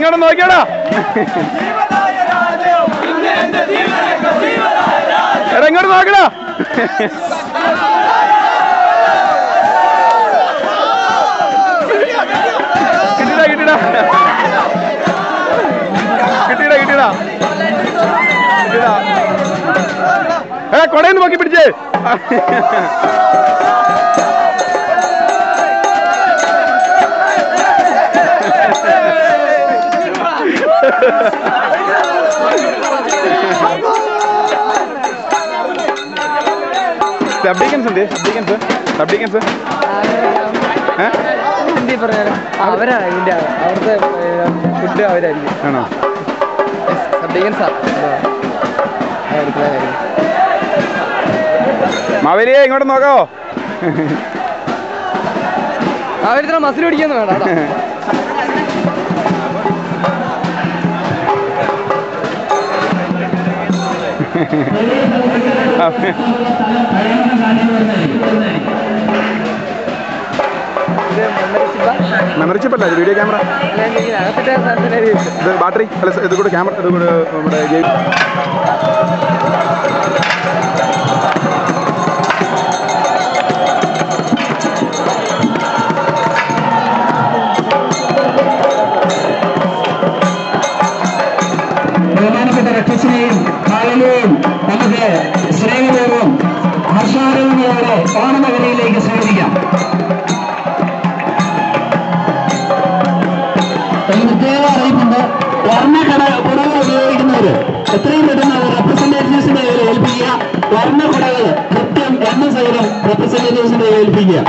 ഇങ്ങോട്ട് നോക്കിയാടാ എടാ ഇങ്ങോട്ട് നോക്കടാ കിട്ടിടാ കിട്ടിടാ കിട്ടിടാ കിട്ടിടാ കിട്ടിടാ എടാ കൊടയെന്ന് നോക്കി പിടിച്ചേ സബ്ഡിക്കൻസ് ഉണ്ട് സബ്ഡിക്കൻസ് സബ്ഡിക്കൻസ് ഏ ഹിന്ദി പറഞ്ഞാലും അവരാ ഇതിന്റെ അവിടുത്തെ ഫുഡ് അവരായിരിക്കും ആണോ സബ്ഡിക്കൻസാ മാവേലിയെ ഇങ്ങോട്ട് നോക്കാവോ അവരിത്ര മസിൽ പിടിക്കുന്നു വേണം അതാ ഇത് മെമ്പർഷിപ്പാ? മെമ്മറി ചിപ്പ് അല്ല വീഡിയോ ക്യാമറ അല്ലെങ്കിൽ അകത്തിട്ട സാധനത്തിനെ ചോദിച്ചു ഇത് ബാറ്ററി അല്ല ഇത് കൂടെ ക്യാമറ ഇത് കൂടെ നമ്മുടെ ഗെയിം ബഹുമാനപ്പെട്ട രക്ഷസിനെയും കാലനെയും നമുക്ക് സ്നേഹപൂർവ്വം ഹർഷാരവങ്ങളോടെ ഓണമകലയിലേക്ക് സ്വാഗതിക്കാം ഒരു പ്രത്യേക അറിയിപ്പുണ്ട് വർണ്ണക്കട കുടകൾ ഉപയോഗിക്കുന്നവര് എത്രയും പെട്ടെന്ന് അത് റെപ്രസെന്റേറ്റീവ്സിന്റെ കയ്യിൽ ഏൽപ്പിക്കുക വർണ്ണക്കുടകൾ കൃത്യം എണ്ണ സഹിതം റെപ്രസെന്റേറ്റീവ്സിന്റെ കയ്യിൽ ഏൽപ്പിക്കുക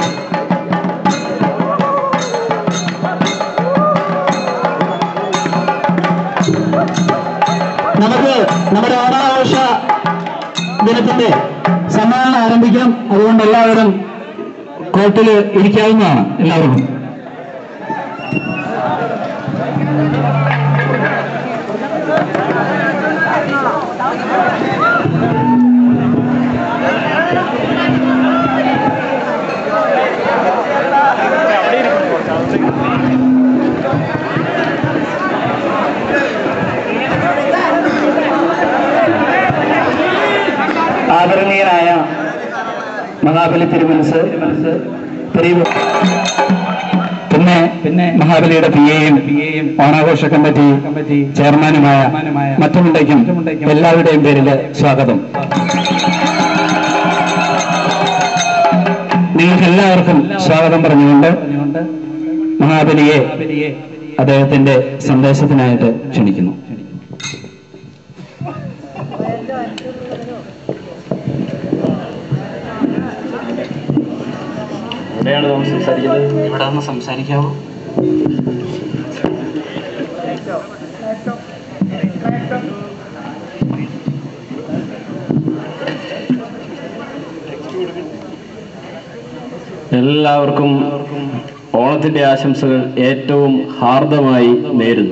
നമുക്ക് നമ്മുടെ ഓണാഘോഷ ദിനത്തിന്റെ സമ്മേളനം ആരംഭിക്കാം അതുകൊണ്ട് എല്ലാവരും കോർട്ടിൽ ഇരിക്കാവുന്നതാണ് എല്ലാവർക്കും ആദരണീയനായ മഹാബലി തിരുമനസ് തിരുവ് പിന്നെ പിന്നെ മഹാബലിയുടെ പി എയും ഓണാഘോഷ കമ്മിറ്റി കമ്മിറ്റി ചെയർമാനുമായ മറ്റുമുണ്ടയ്ക്കും എല്ലാവരുടെയും പേരിൽ സ്വാഗതം നിങ്ങൾക്ക് എല്ലാവർക്കും സ്വാഗതം പറഞ്ഞുകൊണ്ട് മഹാബലിയെ അദ്ദേഹത്തിന്റെ സന്ദേശത്തിനായിട്ട് ക്ഷണിക്കുന്നു എവിടെയാണ് നാം സംസാരിക്കുന്നത് ഇവിടെ ഒന്ന് സംസാരിക്കാവോ എല്ലാവർക്കും ഓണത്തിന്റെ ആശംസകൾ ഏറ്റവും ഹാർദമായി നേരുന്നു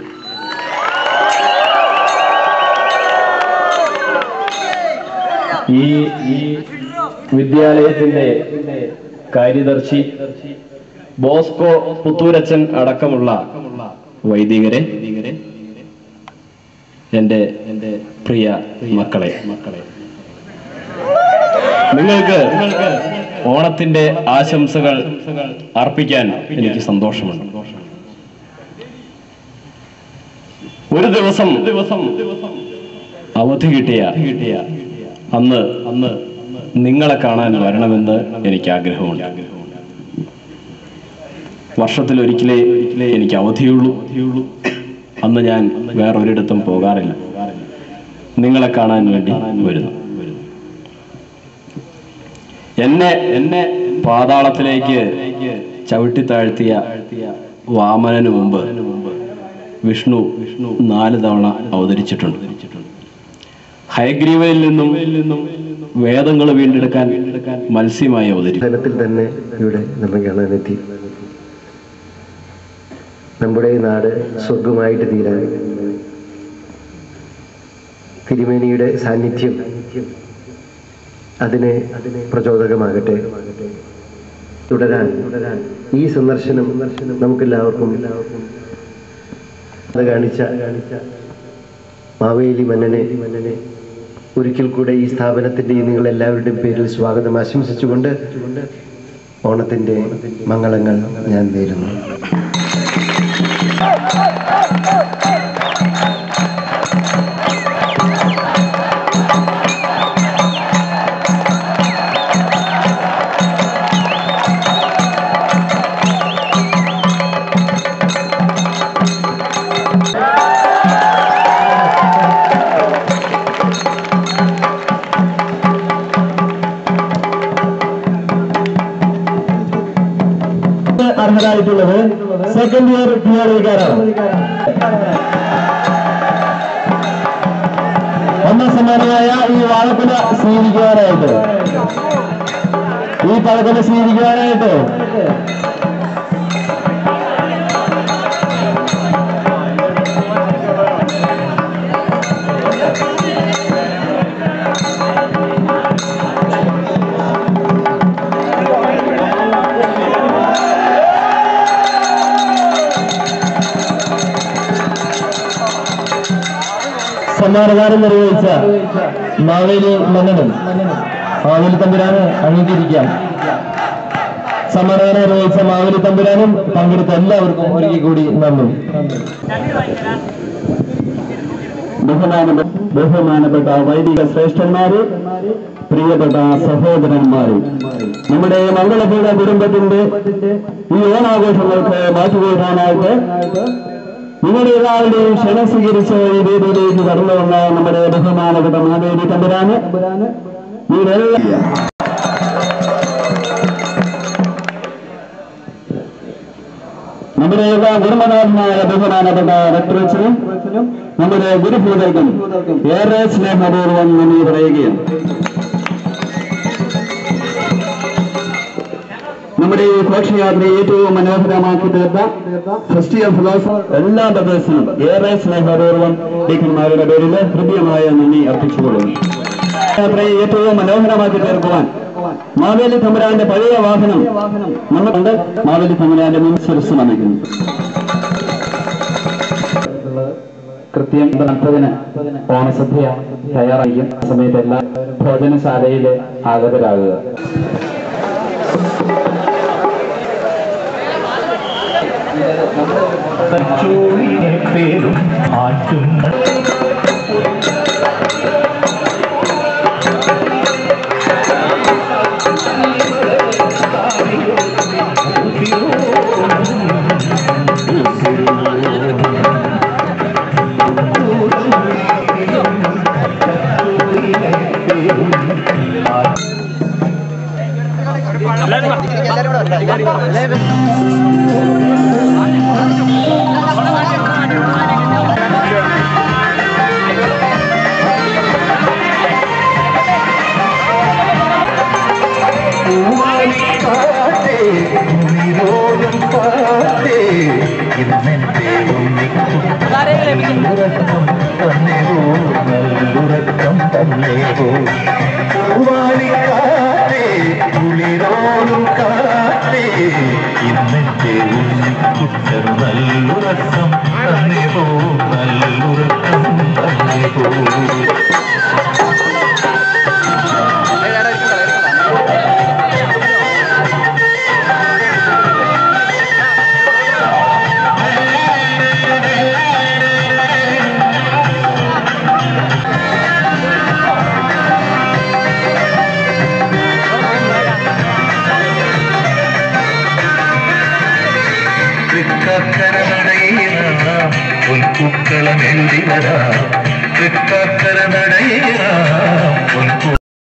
ഈ ഈ വിദ്യാലയത്തിന്റെ കാര്യദർശി ബോസ്കോ പുത്തൂരച്ചൻ അടക്കമുള്ള വൈദികരെ എന്റെ എന്റെ പ്രിയ മക്കളെ മക്കളെ നിങ്ങൾക്ക് ഓണത്തിന്റെ ആശംസകൾ അർപ്പിക്കാൻ എനിക്ക് സന്തോഷമുണ്ട് ഒരു ദിവസം ദിവസം അവധി കിട്ടിയ കിട്ടിയ അന്ന് അന്ന് നിങ്ങളെ കാണാൻ വരണമെന്ന് എനിക്ക് ആഗ്രഹമുണ്ട് വർഷത്തിൽ ഒരിക്കലേ ഒരിക്കലേ എനിക്ക് അവധിയുള്ളൂ അന്ന് ഞാൻ വേറൊരിടത്തും പോകാറില്ല നിങ്ങളെ കാണാൻ വേണ്ടി വരുന്നു എന്നെ എന്നെ പാതാളത്തിലേക്ക് ചവിട്ടി താഴ്ത്തിയ വാമനന് മുമ്പ് വിഷ്ണു വിഷ്ണു നാല് തവണ അവതരിച്ചിട്ടുണ്ട് ഹയഗ്രീവനിൽ നിന്നും നിന്നും വേദങ്ങൾ വീണ്ടെടുക്കാൻ മത്സ്യമായി അവതരിച്ചു തലത്തിൽ തന്നെ ഇവിടെ നമ്മൾ കാണാനെത്തി നമ്മുടെ നാട് സ്വർഗമായിട്ട് തീരാൻ തിരുമേനിയുടെ സാന്നിധ്യം അതിന് പ്രചോദകമാകട്ടെ തുടരാൻ ഈ സന്ദർശനം നമുക്കെല്ലാവർക്കും അത് കാണിച്ച മാവേലി മന്നനെ മന്നനെ ഒരിക്കൽ കൂടെ ഈ സ്ഥാപനത്തിന്റെ ഈ നിങ്ങൾ എല്ലാവരുടെയും പേരിൽ സ്വാഗതം ആശംസിച്ചുകൊണ്ട് ഓണത്തിന്റെ മംഗളങ്ങൾ ഞാൻ നേരുന്നു അർഹരായിട്ടുള്ളത് സെക്കൻഡ് ഇയർ ടിആർക്കാരാണ് ഒന്നാം സമ്മാനമായ ഈ വാഴക്കുല സ്വീകരിക്കുവാനായിട്ട് ഈ പഴക്കുല സ്വീകരിക്കുവാനായിട്ട് സമ്മാനദാനം നിർവഹിച്ച മാവേലി മന്നനും മാവേലി തമ്പുരാന് അംഗീകരിക്കാം സമ്മാനദാനം നിർവഹിച്ച മാവേലി തമ്പുരാനും പങ്കെടുത്ത എല്ലാവർക്കും ഒരിക്കൽ കൂടി നന്ദി ബഹുമാന ബഹുമാനപ്പെട്ട വൈദിക ശ്രേഷ്ഠന്മാര് പ്രിയപ്പെട്ട സഹോദരന്മാര് നമ്മുടെ മംഗളപീഠ കുടുംബത്തിന്റെ ഈ ഓണാഘോഷങ്ങൾക്ക് മാറ്റുകൂട്ടാനായിട്ട് നിങ്ങളുടെ എല്ലാവരുടെയും ക്ഷണം സ്വീകരിച്ച് ഈ വേദിയിലേക്ക് കടന്നു വന്ന നമ്മുടെ ബഹുമാനപ്പെട്ട മാവേലി തമ്പുരാന് നിങ്ങളെല്ലാം നമ്മുടെ എല്ലാ ഗുരുമനാഥനായ ബഹുമാനപ്പെട്ട ഡോക്ടറേച്ചനും നമ്മുടെ ഗുരുഭൂതർക്കും ഏറെ സ്നേഹപൂർവ്വം നന്ദി പറയുകയാണ് നമ്മുടെ ഈ ഘോഷയാത്രയെ ഏറ്റവും മനോഹരമാക്കി തീർത്ത ഫസ്റ്റ് ഇയർ ഫിലോസഫർ എല്ലാ ബ്രദേഴ്സിനും ഏറെ സ്നേഹപൂർവ്വം ഡീക്കന്മാരുടെ പേരിൽ ഹൃദ്യമായ നന്ദി അർപ്പിച്ചുകൊള്ളുന്നു യാത്രയെ ഏറ്റവും മനോഹരമാക്കി തീർക്കുവാൻ മാവേലി തമ്പുരാന്റെ പഴയ വാഹനം നമ്മളുണ്ട് മാവേലി തമ്പുരാന്റെ മുൻ ശിരസ് നമിക്കുന്നു കൃത്യം നാൽപ്പതിന് ഓണസദ്യ തയ്യാറായിരിക്കും ആ സമയത്ത് എല്ലാ ഭോജനശാലയിൽ ആഗതരാകുക നല്ലുറക്കം തന്നെ പോ നല്ലുറക്കം തന്നെ പോ തൃക്കക്കര നടയിലാം പൊൻപൂക്കളം എഴുതി വരാം തൃക്കക്കര നടയിലാം